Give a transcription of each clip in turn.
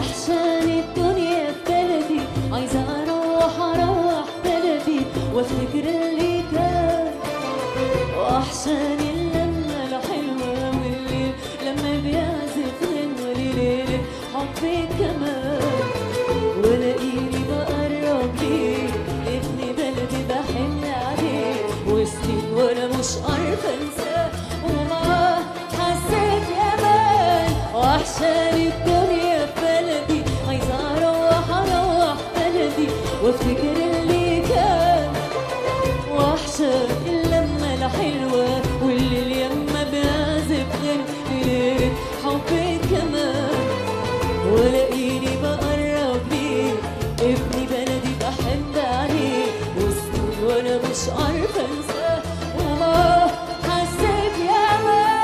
وحشاني الدنيا في بلدي عايزة أروح أروح بلدي وافتكر اللي كان وحشاني اللمة الحلوة والليل لما بيعزف غنوة ليلة حبي كمان ولاقيني بقرب ليه ابن بلدي بحن عليه وسنين وانا مش عارفة انساه وما حسيت امان وحشاني الدنيا في بلدي عايزة اروح اروح بلدي وافتكر اللي كان وحشة اللمة الحلوة واللي اليمة بيعزف غير ليلة حبي كمان ولاقيني بقرب ليه ابني بلدي بحب عليه وسنين وانا مش عارفة انساه وما حسيت يا مان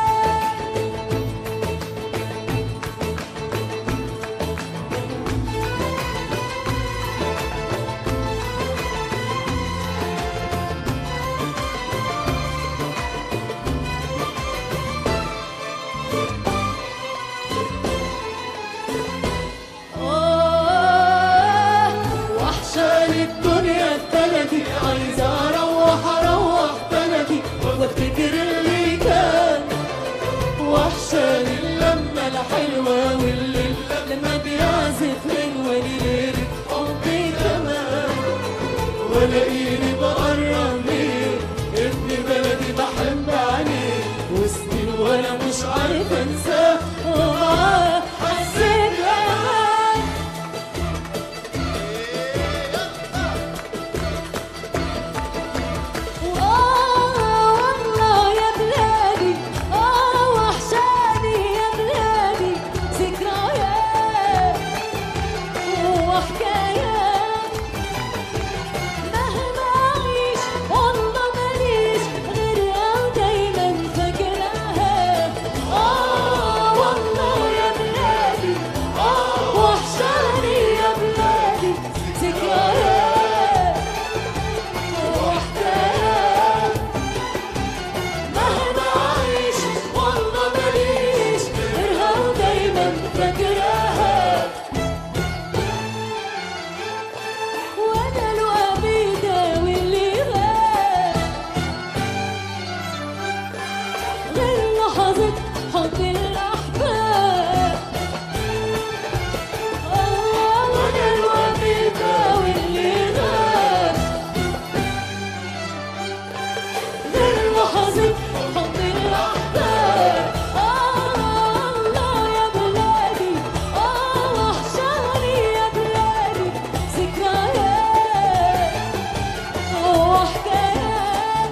آه، وحشاني الدنيا في بلدي عايزة أروح أروح بلدي وافتكر اللي كان وحشاني اللمة الحلوة والليل لما بيعزف غنوة ليل حبي كمان ولاقيني بقرب ليه ابن بلدي بحب عليه وسنين وانا مش عارف انساه وما حسيت امان آه والله يا بلادي آه وحشاني يا بلادي ذكريات وحكايات مهما أعيش والله ماليش غيرها ودايما فاكراها آه والله يا بلادي آه وحشاني يا بلادي ذكريات وحكايات مهما أعيش والله ماليش غيرها ودايما فاكراها وانا الوحيد واللي غاب غير لحظة حب الأحباب آه، وانا الوحيد واللي غاب غير لحظة حب الأحباب آه الله يا بلادي آه وحشاني يا بلادي ذكريات وحكايات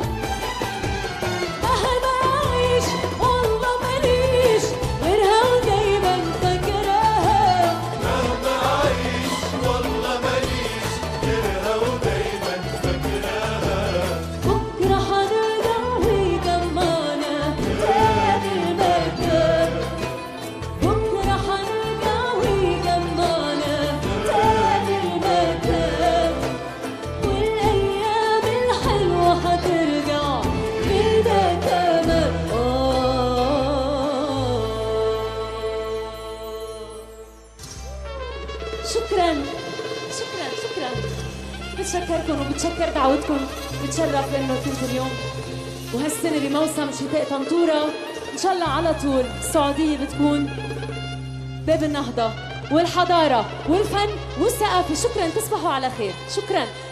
مهما أعيش والله ماليش غيرها ودايما فاكراها مهما أعيش والله ماليش غيرها ودايما فاكراها بكرة حنرجع ويجمعنا تاني المكان بكرة حنرجع ويجمعنا تاني المكان والأيام الحلوة هترجع كده كمان شكرا شكرا شكرا بتشكركم وبتشكر دعوتكم بتشرف انه كنتوا اليوم وهالسنه بموسم شتاء طنطوره ان شاء الله على طول السعوديه بتكون باب النهضه والحضاره والفن والثقافه شكرا تصبحوا على خير شكرا